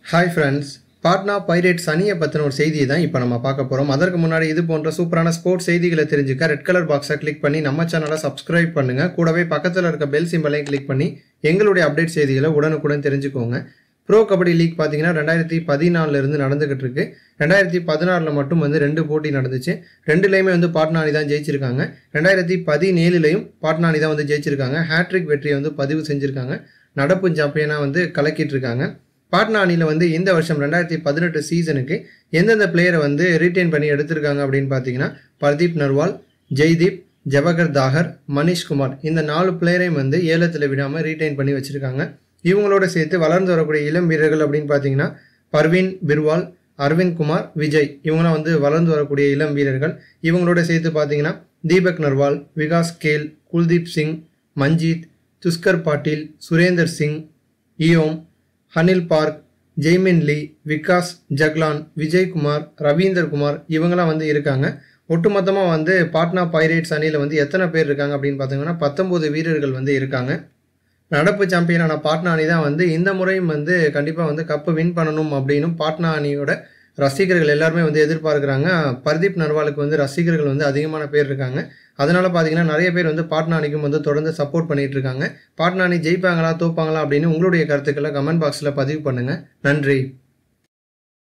hi friends Patna pirates அணியை பற்றின ஒரு செய்தியை தான் இப்போ நம்ம பார்க்க போகிறோம் அதற்கு முன்னாடி இது போன்ற சூப்பரான ஸ்போர்ட்ஸ் செய்திகளை தெரிஞ்சுக்க ரெட் கலர் பாக்ஸை கிளிக் பண்ணி நம்ம சேனலை சப்ஸ்கிரைப் பண்ணுங்கள் கூடவே பக்கத்தில் இருக்க பெல் சிம்பலையும் கிளிக் பண்ணி எங்களுடைய அப்டேட் செய்திகளை உடனுக்குடன் தெரிஞ்சுக்கோங்க ப்ரோ கபடி லீக் பார்த்தீங்கன்னா ரெண்டாயிரத்தி பதினாலில் இருந்து நடந்துகிட்டு இருக்கு ரெண்டாயிரத்தி பதினாறில் மட்டும் வந்து ரெண்டு போட்டி நடந்துச்சு ரெண்டுலேயுமே வந்து பாட்னா அணி தான் ஜெயிச்சிருக்காங்க ரெண்டாயிரத்தி பதினேழுலையும் பாட்னா அணி தான் வந்து ஜெயிச்சிருக்காங்க ஹேட்ரிக் வெற்றியை வந்து பதிவு செஞ்சுருக்காங்க நடப்பு சாம்பியனாக வந்து கலக்கிட்டு இருக்காங்க பாட்னா அணியில் வந்து இந்த வருஷம் ரெண்டாயிரத்தி பதினெட்டு சீசனுக்கு எந்தெந்த பிளேயரை வந்து ரீட்டைன் பண்ணி எடுத்திருக்காங்க அப்படின்னு பார்த்தீங்கன்னா பர்தீப் நர்வால் ஜெய்தீப் ஜவஹர் தாகர் மனிஷ்குமார் இந்த நாலு பிளேயரையும் வந்து ஏலத்தில் விடாமல் ரீட்டைன் பண்ணி வச்சுருக்காங்க இவங்களோட சேர்த்து வளர்ந்து வரக்கூடிய இளம் வீரர்கள் அப்படின்னு பார்த்தீங்கன்னா பர்வீன் பிர்வால் அரவிந்த் குமார் விஜய் இவங்களாம் வந்து வளர்ந்து வரக்கூடிய இளம் வீரர்கள் இவங்களோட சேர்த்து பார்த்தீங்கன்னா Deepak Narwal Vikas Kale Kuldeep Singh Manjeet Tushkar Patil Surender Singh Eom Hanil Park Jaemin Lee Vikas Jaglan Vijay Kumar Ravinder Kumar இவங்கெல்லாம் வந்து இருக்காங்க ஒட்டுமொத்தமாக வந்து பாட்னா பைரேட்ஸ் அணியில் வந்து எத்தனை பேர் இருக்காங்க அப்படின்னு பார்த்தீங்கன்னா பத்தொம்போது வீரர்கள் வந்து இருக்காங்க நடப்பு சாம்பியனான பாட்னா அணி தான் வந்து இந்த முறையும் வந்து கண்டிப்பாக வந்து கப்பு வின் பண்ணணும் அப்படின்னும் பாட்னா அணியோட ரசிகர்கள் எல்லாருமே வந்து எதிர்பார்க்குறாங்க பர்தீப் நர்வாலுக்கு வந்து ரசிகர்கள் வந்து அதிகமான பேர் இருக்காங்க அதனால பார்த்தீங்கன்னா நிறைய பேர் வந்து பாட்னா அணிக்கும் வந்து தொடர்ந்து சப்போர்ட் பண்ணிட்டு இருக்காங்க பாட்னா அணி ஜெயிப்பாங்களா தோப்பாங்களா அப்படின்னு உங்களுடைய கருத்துக்களை கமெண்ட் பாக்ஸில் பதிவு பண்ணுங்கள் நன்றி